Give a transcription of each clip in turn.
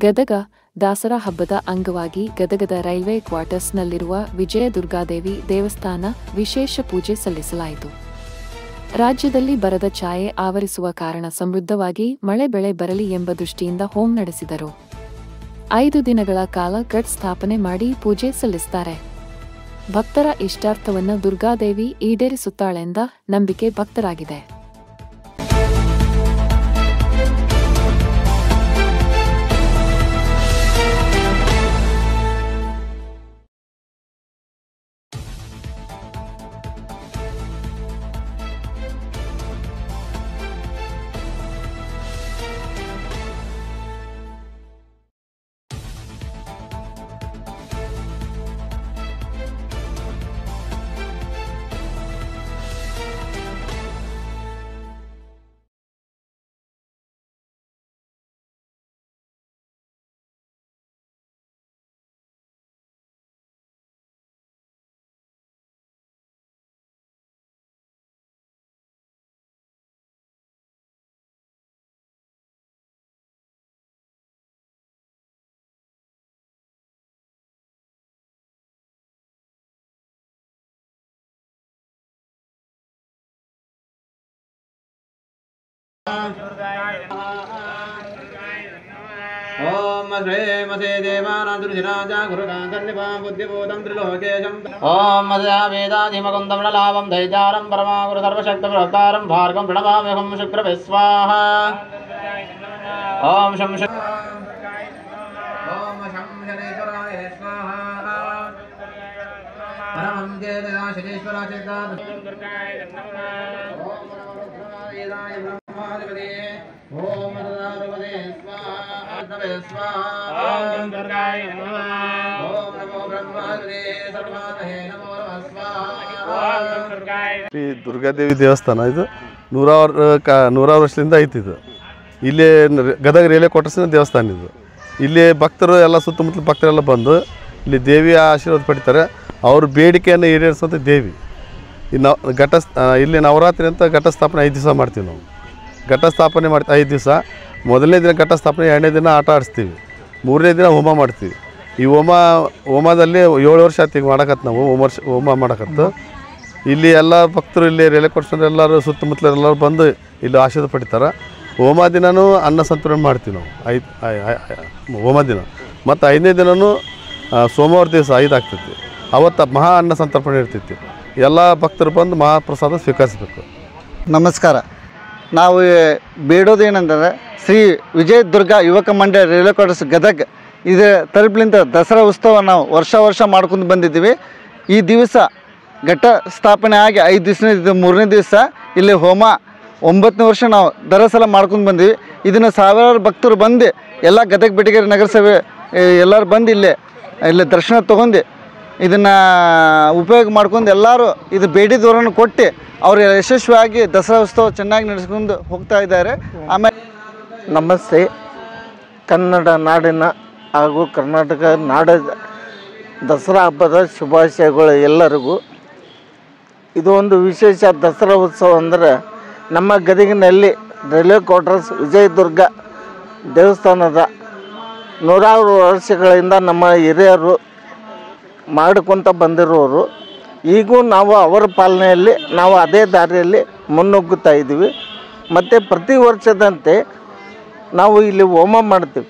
ಗದಗ ದಾಸರಾ ಹಬ್ಬದ ಅಂಗವಾಗಿ ಗದಗದ ರೈಲ್ವೆ ಕ್ವಾರ್ಟರ್ಸ್ನಲ್ಲಿರುವ ವಿಜಯ ದುರ್ಗಾದೇವಿ ದೇವಸ್ಥಾನ ವಿಶೇಷ ಪೂಜೆ ಸಲ್ಲಿಸಲಾಯಿತು ರಾಜ್ಯದಲ್ಲಿ ಬರದ ಛಾಯೆ ಆವರಿಸುವ ಕಾರಣ ಸಮೃದ್ಧವಾಗಿ ಮಳೆ ಬೆಳೆ ಬರಲಿ ಎಂಬ ದೃಷ್ಟಿಯಿಂದ ಹೋಮ್ ನಡೆಸಿದರು ಐದು ದಿನಗಳ ಕಾಲ ಘಟ್ ಸ್ಥಾಪನೆ ಮಾಡಿ ಪೂಜೆ ಸಲ್ಲಿಸ್ತಾರೆ ಭಕ್ತರ ಇಷ್ಟಾರ್ಥವನ್ನು ದುರ್ಗಾದೇವಿ ಈಡೇರಿಸುತ್ತಾಳೆಂದ ನಂಬಿಕೆ ಭಕ್ತರಾಗಿದೆ ॐ श्रीमते देवानान्तर्जिनाजा गुरुकान्तर्निपां बुद्धिबोधं त्रिलोकेशम् ॐ मदया वेदाधिमकुन्दमललाभं धैर्यारं परमागुरु सर्वशक्तप्रवक्तारं भार्गं प्रणमाम्यहं शुक्रवे स्वाहा ॐ शं श- ॐ शं शनेश्वराय स्वाहा परमं चेतया शनेश्वरा चेता ॐ मददारुपदे स्वाहा स्वाहा ॐ दुर्गाय नमः ॐ नमो ब्रह्माग्ने सर्वामहे नमो नमः स्वाहा ॐ दुर्गाय ಶ್ರೀ ದುರ್ಗಾದೇವಿ ದೇವಸ್ಥಾನ ಇದು ನೂರಾರು ಕ ನೂರಾರು ವರ್ಷದಿಂದ ಐತಿ ಇದು ಇಲ್ಲಿ ನ- ಗದಗ ರೈಲ್ವೆ ಕ್ವಾರ್ಟರ್ಸಿನ ದೇವಸ್ಥಾನ ಇದು ಇಲ್ಲಿ ಭಕ್ತರು ಎಲ್ಲ ಸುತ್ತಮುತ್ತಲ ಭಕ್ತರೆಲ್ಲ ಬಂದು ಇಲ್ಲಿ ದೇವಿಯ ಆಶೀರ್ವಾದ ಪಡಿತಾರೆ ಅವ್ರ ಬೇಡಿಕೆಯನ್ನು ಈಡೇರಿಸುವಂಥ ದೇವಿ ಈ ನವ ಘಟ ಇಲ್ಲಿ ನವರಾತ್ರಿ ಅಂತ ಘಟ ಸ್ಥಾಪನೆ ಐದು ದಿವಸ ಮಾಡ್ತೀವಿ ನಾವು ಘಟ ಸ್ಥಾಪನೆ ಮಾಡ್ತೀವಿ ಐದು ದಿವಸ ಮೊದಲನೇ ದಿನ ಘಟ ಸ್ಥಾಪನೆ ಎರಡನೇ ದಿನ ಆಟ ಆಡಿಸ್ತೀವಿ ಮೂರನೇ ದಿನ ಹೋಮ ಮಾಡ್ತೀವಿ ಈ ಹೋಮ ಹೋಮದಲ್ಲಿ ಏಳು ವರ್ಷ ಆಯ್ತು ಈಗ ಮಾಡಕತ್ತು ನಾವು ಹೋಮ ವರ್ಷ ಹೋಮ ಮಾಡಕತ್ತು ಇಲ್ಲಿ ಎಲ್ಲ ಭಕ್ತರು ಇಲ್ಲಿ ರೇಲೆ ಕೊಡ್ಸ್ಕೊಂಡು ಎಲ್ಲರೂ ಸುತ್ತಮುತ್ತಲ ಎಲ್ಲರೂ ಬಂದು ಇಲ್ಲಿ ಆಶೀರ್ವಾದ ಪಡಿತಾರೆ ಹೋಮ ದಿನನೂ ಅನ್ನ ಸಂತರ್ಪಣೆ ಮಾಡ್ತೀವಿ ನಾವು ಐದು ಐ- ಐ- ಐ- ಹೋಮ ದಿನ ಮತ್ತು ಐದನೇ ದಿನನೂ ಆ, ಸೋಮವಾರ ದಿವಸ ಐದು ಆಗ್ತೈತಿ ಅವತ್ತು ಮಹಾ ಅನ್ನ ಸಂತರ್ಪಣೆ ಇರ್ತೈತಿ ಎಲ್ಲ ಭಕ್ತರು ಬಂದು ಮಹಾಪ್ರಸಾದ ಸ್ವೀಕರಿಸಬೇಕು ನಮಸ್ಕಾರ ನಾವು ಬೇಡೋದೇನೆಂದರೆ ಶ್ರೀ ವಿಜಯ ದುರ್ಗ ಯುವಕ ಮಂಡಳ ರೈಲ್ವೆ ಕ್ವಾರ್ಟರ್ಸ್ ಗದಗ್ ಇದರ ತಲುಪಲಿಂದ ದಸರಾ ಉತ್ಸವ ನಾವು ವರ್ಷ ವರ್ಷ ಮಾಡ್ಕೊಂಡು ಬಂದಿದ್ದೀವಿ ಈ ದಿವಸ ಘಟ್ಟ ಸ್ಥಾಪನೆ ಆಗಿ ಐದು ದಿವಸ ಇದು ಮೂರನೇ ದಿವಸ ಇಲ್ಲಿ ಹೋಮ ಒಂಬತ್ತನೇ ವರ್ಷ ನಾವು ದರಸಲ ಮಾಡ್ಕೊಂಡು ಬಂದೀವಿ ಇದನ್ನು ಸಾವಿರಾರು ಭಕ್ತರು ಬಂದು ಎಲ್ಲ ಗದಗ ಬೆಟಗೇರಿ ನಗರಸಭೆ ಏ, ಎಲ್ಲರೂ ಬಂದು ಇಲ್ಲೇ ಇಲ್ಲಿ ದರ್ಶನ ತೊಗೊಂಡು ಇದನ್ನು ಉಪಯೋಗ ಮಾಡ್ಕೊಂಡು ಎಲ್ಲರೂ ಇದು ಬೇಡಿದವರನ್ನು ಕೊಟ್ಟು ಅವರು ಯಶಸ್ವಿಯಾಗಿ ದಸರಾ ಉತ್ಸವ ಚೆನ್ನಾಗಿ ನಡೆಸ್ಕೊಂಡು ಹೋಗ್ತಾ ಇದ್ದಾರೆ ಆಮೇಲೆ ನಮಸ್ತೆ ಕನ್ನಡ ನಾಡಿನ ಹಾಗೂ ಕರ್ನಾಟಕ ನಾಡ ದಸರಾ ಹಬ್ಬದ ಶುಭಾಶಯಗಳು ಎಲ್ಲರಿಗೂ ಇದು ಒಂದು ವಿಶೇಷ ದಸರಾ ಉತ್ಸವ ಅಂದರೆ ನಮ್ಮ ಗದಗಿನಲ್ಲಿ ರೈಲ್ವೆ ಕ್ವಾರ್ಟರ್ಸ್ ವಿಜಯದುರ್ಗ ದೇವಸ್ಥಾನದ ನೂರಾರು ವರ್ಷಗಳಿಂದ ನಮ್ಮ ಹಿರಿಯರು ಮಾಡಿಕೊಂತ ಬಂದಿರೋರು ಈಗೂ ನಾವು ಅವರ ಪಾಲನೆಯಲ್ಲಿ ನಾವು ಅದೇ ದಾರಿಯಲ್ಲಿ ಮುನ್ನುಗ್ಗುತ್ತಾ ಇದ್ದೀವಿ ಮತ್ತು ಪ್ರತಿ ವರ್ಷದಂತೆ ನಾವು ಇಲ್ಲಿ ಹೋಮ ಮಾಡ್ತೀವಿ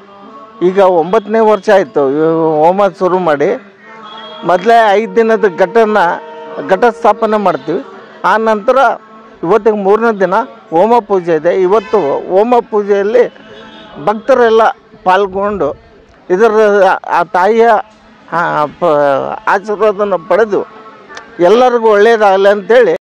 ಈಗ ಒಂಬತ್ತನೇ ವರ್ಷ ಆಯಿತು ಹೋಮ ಶುರು ಮಾಡಿ ಮೊದಲೇ ಐದು ದಿನದ ಘಟನ ಘಟ ಸ್ಥಾಪನೆ ಮಾಡ್ತೀವಿ ಆ ನಂತರ ಇವತ್ತಿಗೆ ಮೂರನೇ ದಿನ ಹೋಮ ಪೂಜೆ ಇದೆ ಇವತ್ತು ಹೋಮ ಪೂಜೆಯಲ್ಲಿ ಭಕ್ತರೆಲ್ಲ ಪಾಲ್ಗೊಂಡು ಇದರ ಆ ತಾಯಿಯ ಆ, ಪ- ಆಶೀರ್ವಾದನ ಪಡೆದು ಎಲ್ಲರಿಗೂ ಒಳ್ಳೆಯದಾಗಲಿ ಅಂತೇಳಿ